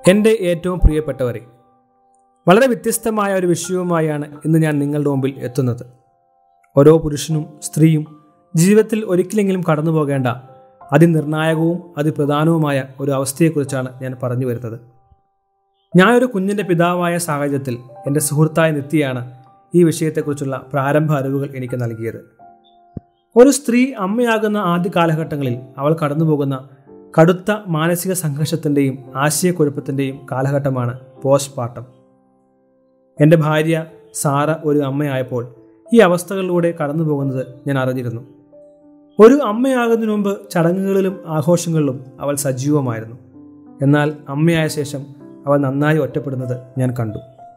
എൻ്റെ ഏറ്റവും പ്രിയപ്പെട്ടവരെ വളരെ വ്യത്യസ്തമായ ഒരു വിഷയവുമായാണ് ഇന്ന് ഞാൻ നിങ്ങളുടെ മുമ്പിൽ എത്തുന്നത് ഓരോ പുരുഷനും സ്ത്രീയും ജീവിതത്തിൽ ഒരിക്കലെങ്കിലും കടന്നു പോകേണ്ട അതിനിർണായകവും അതിപ്രധാനവുമായ ഒരു അവസ്ഥയെക്കുറിച്ചാണ് ഞാൻ പറഞ്ഞു വരുന്നത് ഞാനൊരു കുഞ്ഞിൻ്റെ പിതാവായ സാഹചര്യത്തിൽ എൻ്റെ സുഹൃത്തായ നിത്യയാണ് ഈ വിഷയത്തെക്കുറിച്ചുള്ള പ്രാരംഭ അറിവുകൾ എനിക്ക് നൽകിയത് ഒരു സ്ത്രീ അമ്മയാകുന്ന ആദ്യ കാലഘട്ടങ്ങളിൽ അവൾ കടന്നുപോകുന്ന കടുത്ത മാനസിക സംഘർഷത്തിൻ്റെയും ആശയക്കുഴപ്പത്തിൻ്റെയും കാലഘട്ടമാണ് പോസ്റ്റ് പാർട്ടം എൻ്റെ ഭാര്യ സാറ ഒരു അമ്മയായപ്പോൾ ഈ അവസ്ഥകളിലൂടെ കടന്നു പോകുന്നത് ഞാൻ അറിഞ്ഞിരുന്നു ഒരു അമ്മയാകുന്നതിന് മുമ്പ് ചടങ്ങുകളിലും ആഘോഷങ്ങളിലും അവൾ സജീവമായിരുന്നു എന്നാൽ അമ്മയായ ശേഷം അവൾ നന്നായി ഒറ്റപ്പെടുന്നത് ഞാൻ കണ്ടു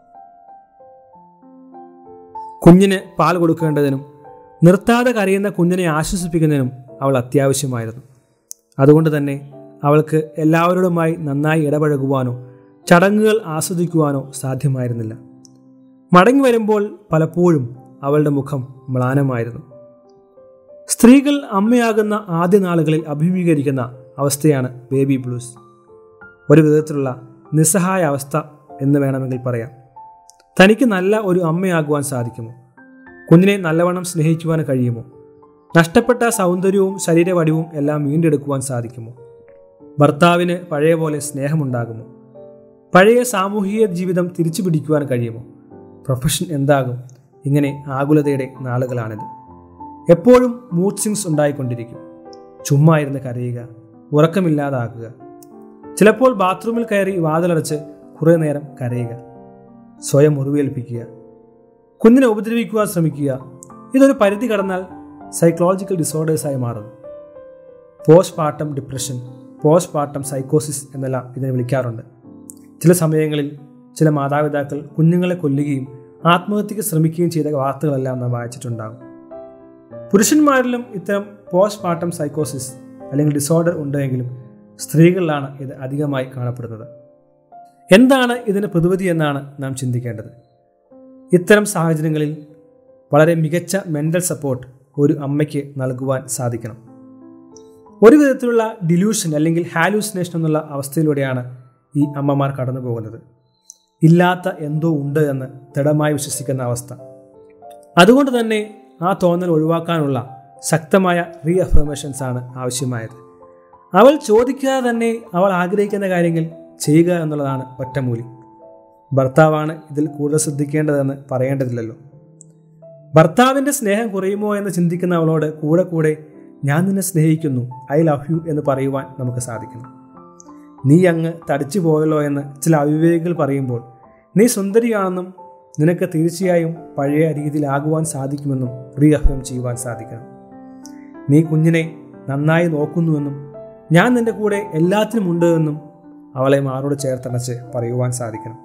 കുഞ്ഞിന് പാൽ കൊടുക്കേണ്ടതിനും നിർത്താതെ കരയുന്ന കുഞ്ഞിനെ ആശ്വസിപ്പിക്കുന്നതിനും അവൾ അത്യാവശ്യമായിരുന്നു അതുകൊണ്ട് തന്നെ അവൾക്ക് എല്ലാവരോടുമായി നന്നായി ഇടപഴകുവാനോ ചടങ്ങുകൾ ആസ്വദിക്കുവാനോ സാധ്യമായിരുന്നില്ല മടങ്ങി വരുമ്പോൾ പലപ്പോഴും അവളുടെ മുഖം മ്ലാനമായിരുന്നു സ്ത്രീകൾ അമ്മയാകുന്ന ആദ്യ നാളുകളിൽ അഭിമുഖീകരിക്കുന്ന അവസ്ഥയാണ് ബേബി ബ്ലൂസ് ഒരു വിധത്തിലുള്ള നിസ്സഹായ അവസ്ഥ എന്ന് വേണമെങ്കിൽ പറയാം തനിക്ക് നല്ല ഒരു അമ്മയാകുവാൻ സാധിക്കുമോ കുഞ്ഞിനെ നല്ലവണ്ണം സ്നേഹിക്കുവാൻ കഴിയുമോ നഷ്ടപ്പെട്ട സൗന്ദര്യവും ശരീരവടിവും എല്ലാം വീണ്ടെടുക്കുവാൻ സാധിക്കുമോ ഭർത്താവിന് പഴയ പോലെ സ്നേഹമുണ്ടാകുമോ പഴയ സാമൂഹിക ജീവിതം തിരിച്ചു പിടിക്കുവാൻ കഴിയുമോ പ്രൊഫഷൻ എന്താകും ഇങ്ങനെ ആകുലതയുടെ നാളുകളാണിത് എപ്പോഴും മൂഡ് സ്വിങ്സ് ഉണ്ടായിക്കൊണ്ടിരിക്കും ചുമ്മാ ഇരുന്ന് കരയുക ഉറക്കമില്ലാതാക്കുക ചിലപ്പോൾ ബാത്റൂമിൽ കയറി വാതിലടച്ച് കുറേ നേരം കരയുക സ്വയം മുറിവേൽപ്പിക്കുക കുഞ്ഞിനെ ഉപദ്രവിക്കുവാൻ ശ്രമിക്കുക ഇതൊരു പരിധി കടന്നാൽ സൈക്കോളജിക്കൽ ഡിസോർഡേഴ്സായി മാറുന്നു postpartum depression postpartum സൈക്കോസിസ് എന്നെല്ലാം ഇതിനെ വിളിക്കാറുണ്ട് ചില സമയങ്ങളിൽ ചില മാതാപിതാക്കൾ കുഞ്ഞുങ്ങളെ കൊല്ലുകയും ആത്മഹത്യക്ക് ശ്രമിക്കുകയും ചെയ്ത വാർത്തകളെല്ലാം നാം വായിച്ചിട്ടുണ്ടാകും പുരുഷന്മാരിലും ഇത്തരം പോസ്റ്റ് പാർട്ടം സൈക്കോസിസ് അല്ലെങ്കിൽ ഡിസോർഡർ ഉണ്ടെങ്കിലും സ്ത്രീകളിലാണ് ഇത് അധികമായി കാണപ്പെടുന്നത് എന്താണ് ഇതിന് പ്രതിവിധി എന്നാണ് നാം ചിന്തിക്കേണ്ടത് ഇത്തരം സാഹചര്യങ്ങളിൽ വളരെ മികച്ച മെൻ്റൽ സപ്പോർട്ട് ഒരു അമ്മയ്ക്ക് നൽകുവാൻ സാധിക്കണം ഒരു വിധത്തിലുള്ള ഡിലൂഷൻ അല്ലെങ്കിൽ ഹാലൂസിനേഷൻ എന്നുള്ള അവസ്ഥയിലൂടെയാണ് ഈ അമ്മമാർ കടന്നു പോകുന്നത് ഇല്ലാത്ത എന്തോ ഉണ്ട് എന്ന് ദൃഢമായി വിശ്വസിക്കുന്ന അവസ്ഥ അതുകൊണ്ട് തന്നെ ആ തോന്നൽ ഒഴിവാക്കാനുള്ള ശക്തമായ റീ അഫർമേഷൻസ് ആണ് ആവശ്യമായത് അവൾ ചോദിക്കാതെ തന്നെ അവൾ ആഗ്രഹിക്കുന്ന കാര്യങ്ങൾ ചെയ്യുക എന്നുള്ളതാണ് ഒറ്റമൂലി ഭർത്താവാണ് ഇതിൽ കൂടുതൽ ശ്രദ്ധിക്കേണ്ടതെന്ന് പറയേണ്ടതില്ലല്ലോ ഭർത്താവിൻ്റെ സ്നേഹം കുറയുമോ എന്ന് ചിന്തിക്കുന്ന അവളോട് കൂടെ കൂടെ ഞാൻ നിന്നെ സ്നേഹിക്കുന്നു ഐ ലവ് യു എന്ന് പറയുവാൻ നമുക്ക് സാധിക്കണം നീ അങ്ങ് തടിച്ചു പോയല്ലോ എന്ന് ചില അവിവേകികൾ പറയുമ്പോൾ നീ സുന്ദരിയാണെന്നും നിനക്ക് തീർച്ചയായും പഴയ രീതിയിലാകുവാൻ സാധിക്കുമെന്നും റീഅഫേം ചെയ്യുവാൻ സാധിക്കണം നീ കുഞ്ഞിനെ നന്നായി നോക്കുന്നുവെന്നും ഞാൻ നിന്റെ കൂടെ എല്ലാത്തിനും ഉണ്ട് എന്നും അവളെ മാറോട് ചേർത്തണച്ച് പറയുവാൻ സാധിക്കണം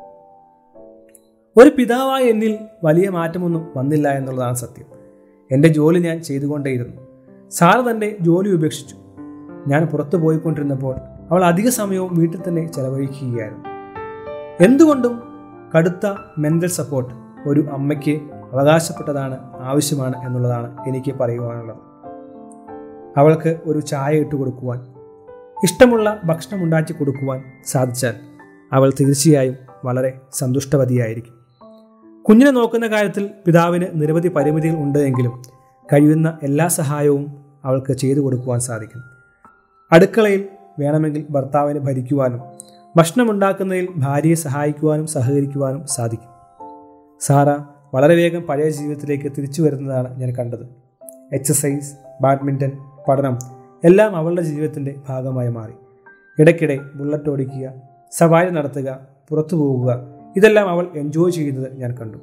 ഒരു പിതാവായ എന്നിൽ വലിയ മാറ്റമൊന്നും വന്നില്ല എന്നുള്ളതാണ് സത്യം എൻ്റെ ജോലി ഞാൻ ചെയ്തുകൊണ്ടേയിരുന്നു സാറ് തൻ്റെ ജോലി ഉപേക്ഷിച്ചു ഞാൻ പുറത്തു പോയിക്കൊണ്ടിരുന്നപ്പോൾ അവൾ അധിക സമയവും വീട്ടിൽ തന്നെ ചെലവഴിക്കുകയായിരുന്നു എന്തുകൊണ്ടും കടുത്ത മെൻ്റൽ സപ്പോർട്ട് ഒരു അമ്മയ്ക്ക് അവകാശപ്പെട്ടതാണ് ആവശ്യമാണ് എന്നുള്ളതാണ് എനിക്ക് പറയുവാനുള്ളത് അവൾക്ക് ഒരു ചായ ഇട്ട് കൊടുക്കുവാൻ ഇഷ്ടമുള്ള ഭക്ഷണം ഉണ്ടാക്കി കൊടുക്കുവാൻ സാധിച്ചാൽ അവൾ തീർച്ചയായും വളരെ സന്തുഷ്ടവതിയായിരിക്കും കുഞ്ഞിനെ നോക്കുന്ന കാര്യത്തിൽ പിതാവിന് നിരവധി പരിമിതികൾ ഉണ്ട് എങ്കിലും കഴിയുന്ന എല്ലാ സഹായവും അവൾക്ക് ചെയ്തു കൊടുക്കുവാൻ സാധിക്കും അടുക്കളയിൽ വേണമെങ്കിൽ ഭർത്താവിനെ ഭരിക്കുവാനും ഭക്ഷണമുണ്ടാക്കുന്നതിൽ ഭാര്യയെ സഹായിക്കുവാനും സഹകരിക്കുവാനും സാധിക്കും സാറ വളരെ വേഗം പഴയ ജീവിതത്തിലേക്ക് തിരിച്ചു വരുന്നതാണ് ഞാൻ കണ്ടത് എക്സസൈസ് ബാഡ്മിൻ്റൺ പഠനം എല്ലാം അവളുടെ ജീവിതത്തിൻ്റെ ഭാഗമായി മാറി ഇടയ്ക്കിടെ ബുള്ളറ്റ് ഓടിക്കുക സവാരി നടത്തുക പുറത്തു പോകുക ഇതെല്ലാം അവൾ എൻജോയ് ചെയ്യുന്നത് ഞാൻ കണ്ടു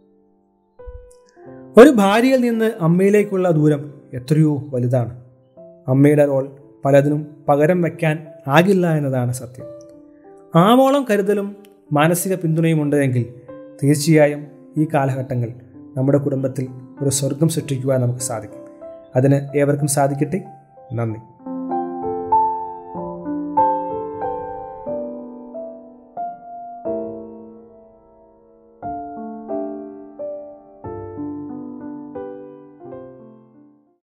ഒരു ഭാര്യയിൽ നിന്ന് അമ്മയിലേക്കുള്ള ദൂരം എത്രയോ വലുതാണ് അമ്മയുടെ റോൾ പലതിനും പകരം വയ്ക്കാൻ ആകില്ല എന്നതാണ് സത്യം ആവോളം കരുതലും മാനസിക പിന്തുണയും ഉണ്ടെങ്കിൽ തീർച്ചയായും ഈ കാലഘട്ടങ്ങൾ നമ്മുടെ കുടുംബത്തിൽ ഒരു സ്വർഗം സൃഷ്ടിക്കുവാൻ നമുക്ക് സാധിക്കും അതിന് ഏവർക്കും സാധിക്കട്ടെ നന്ദി